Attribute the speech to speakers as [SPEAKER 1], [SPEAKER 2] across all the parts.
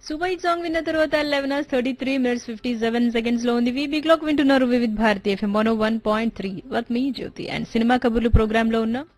[SPEAKER 1] super hit song విన్న తర్వాత eleven hours thirty three minutes fifty seven seconds లో ఉంది వీబీ క్లాక్ వింటున్నారు Vividh Bharati FM one one point three వర్క్ మీ జ్యోతి అండ్ సినిమా కబుర్లు ప్రోగ్రామ్ లో ఉన్నాం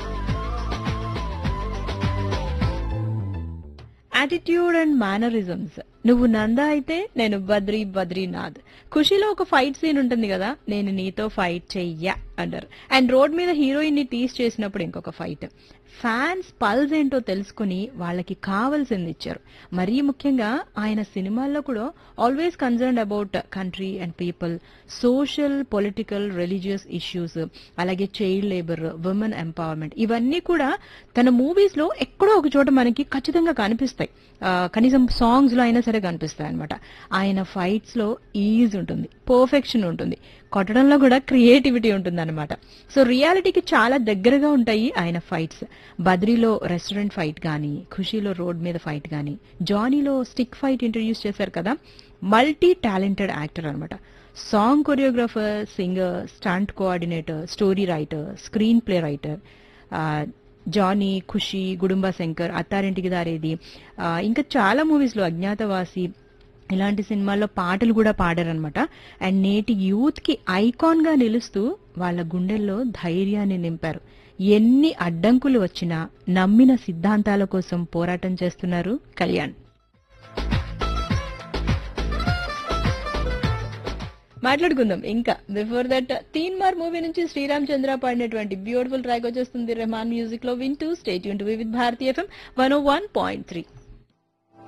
[SPEAKER 1] యాటిట్యూడ్ అండ్ మేనరిజమ్స్ నువ్వు నంద అయితే నేను బద్రీ బద్రీనాథ్ ఖుషీలో ఒక ఫైట్ సీన్ ఉంటుంది కదా నేను నీతో ఫైట్ చెయ్యా అంటారు అండ్ రోడ్ మీద హీరోయిన్ ని టీస్ చేసినప్పుడు ఇంకొక ఫైట్ ఫ్యాన్స్ పల్స్ ఏంటో తెలుసుకుని వాళ్ళకి కావాల్సింది ఇచ్చారు మరీ ముఖ్యంగా ఆయన సినిమాల్లో కూడా always concern about country and people social political religious issues అలాగే చైల్డ్ లేబర్ ఉమెన్ ఎంపవర్మెంట్ ఇవన్నీ కూడా తన మూవీస్ లో ఎక్కడో ఒక చోట మనకి ఖచ్చితంగా కనిపిస్తాయి ఆ, కనీసం సాంగ్స్ లో అయినా సరే కనిపిస్తాయి అనమాట ఆయన ఫైట్స్ లో ఈజ్ ఉంటుంది పర్ఫెక్షన్ ఉంటుంది కొట్టడంలో కూడా క్రియేటివిటీ ఉంటుంది అనమాట సో రియాలిటీకి చాలా దగ్గరగా ఉంటాయి ఆయన ఫైట్స్ బద్రీలో రెస్టారెంట్ ఫైట్ గానీ ఖుషీలో రోడ్ మీద ఫైట్ గానీ జానీలో స్టిక్ ఫైట్ ఇంట్రడ్యూస్ చేశారు కదా మల్టీ టాలెంటెడ్ యాక్టర్ అనమాట song choreographer singer stunt coordinator story writer screenplay writer Johnny Kushi Gudumba Shankar Attarintiki Daredi ఆ, ఇంకా చాలా మూవీస్ లో అజ్ఞాతవాసి ఇలాంటి సినిమాల్లో పాటలు కూడా పాడారనమాట అండ్ నేటి యూత్ కి ఐకాన్ గా నిలుస్తూ వాళ్ళ గుండెల్లో ధైర్యాన్ని నింపారు ఎన్ని అడ్డంకులు వచ్చినా నమ్మిన సిద్ధాంతాల కోసం పోరాటం చేస్తున్నారు కళ్యాణ్ మాట్లాడుకుందాం ఇంకా బిఫోర్ దట్ తీన్ మార్ మూవీ నుంచి శ్రీరామ్ చంద్ర పాడినటువంటి బ్యూటిఫుల్ ట్రాక్ వచ్చేస్తుంది రెహమాన్ మ్యూజిక్ లో వింటూ స్టేట్ యూన్ to with Bharati FM one o one point three